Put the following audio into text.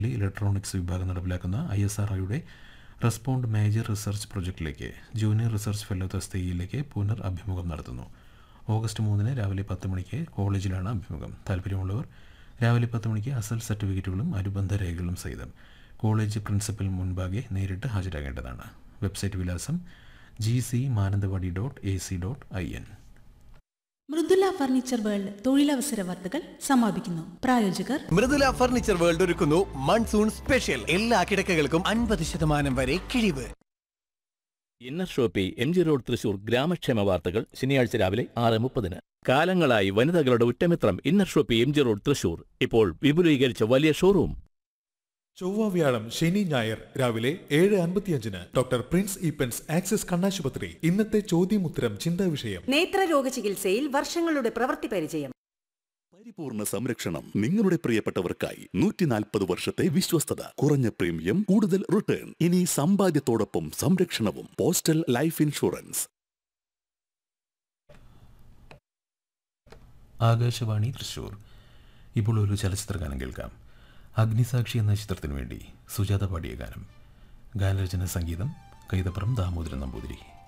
electronics വിഭാഗം നടപ്പിലാക്കുന്ന I S R ഒയുടെ റെസ്പോണ്ട് മേജർ റിസർച്ച് പ്രൊജക്റ്റിലേക്ക് ജൂനിയർ റിസർച്ച് ഫെല്ലോ തസ്തികയിലേക്ക് പുനർ അഭിമുഖം നടത്തുന്നു ഓഗസ്റ്റ് മൂന്നിന് രാവിലെ പത്ത് മണിക്ക് കോളേജിലാണ് അഭിമുഖം താല്പര്യമുള്ളവർ രാവിലെ പത്ത് മണിക്ക് അസൽ സർട്ടിഫിക്കറ്റുകളും അനുബന്ധ രേഖകളും സഹിതം കോളേജ് പ്രിൻസിപ്പൽ മുൻപാകെ നേരിട്ട് ഹാജരാകേണ്ടതാണ് വെബ്സൈറ്റ് വിലാസം G C Mananthavady dot A C dot I N Mridula furniture world തൊഴിലവസര വാർത്തകൾ സമാപിക്കുന്നു പ്രായോജകർ മൃദുല ഫർണിച്ചർ വേൾഡ് ഒരുക്കുന്നു മൺസൂൺ സ്പെഷ്യൽ എല്ലാ കിടക്കകൾക്കും അൻപത് ശതമാനം വരെ കിഴിവ് inner shoppe M G road Thrissur ഗ്രാമക്ഷേമ വാർത്തകൾ ശനിയാഴ്ച രാവിലെ ആറ് മുപ്പതിന് കാലങ്ങളായി വനിതകളുടെ ഉറ്റമിത്രം inner shoppe M G road Thrissur ഇപ്പോൾ വിപുലീകരിച്ച വലിയ ഷോറൂം ചൊവ്വ വ്യാഴം ശനി ഞായർ രാവിലെ ഏഴ് അൻപത്തിയഞ്ചിന് ഡോക്ടർ പ്രിൻസ് ഈപ്പൻസ് ആക്സിസ് കണ്ണാശുപത്രി ഇന്നത്തെ ചോദ്യമുത്തരം ചിന്താ വിഷയം നേത്രരോഗ ചികിത്സയിൽ വർഷങ്ങളുടെ പ്രവൃത്തി പരിചയം പരിപൂർണ സംരക്ഷണം നിങ്ങളുടെ പ്രിയപ്പെട്ടവർക്കായി നൂറ്റി നാൽപ്പത് വർഷത്തെ വിശ്വസ്തത കുറഞ്ഞ പ്രീമിയം കൂടുതൽ റിട്ടേൺ ഇനി സമ്പാദ്യത്തോടൊപ്പം സംരക്ഷണവും postal life insurance Akashvani Thrissur ഇപ്പോൾ ഒരു ചലച്ചിത്ര ഗാനം കേൾക്കാം അഗ്നിസാക്ഷി എന്ന ചിത്രത്തിനു വേണ്ടി സുജാത പാടിയ ഗാനം ഗാനരചന സംഗീതം കൈതപ്പുറം ദാമോദരൻ നമ്പൂതിരി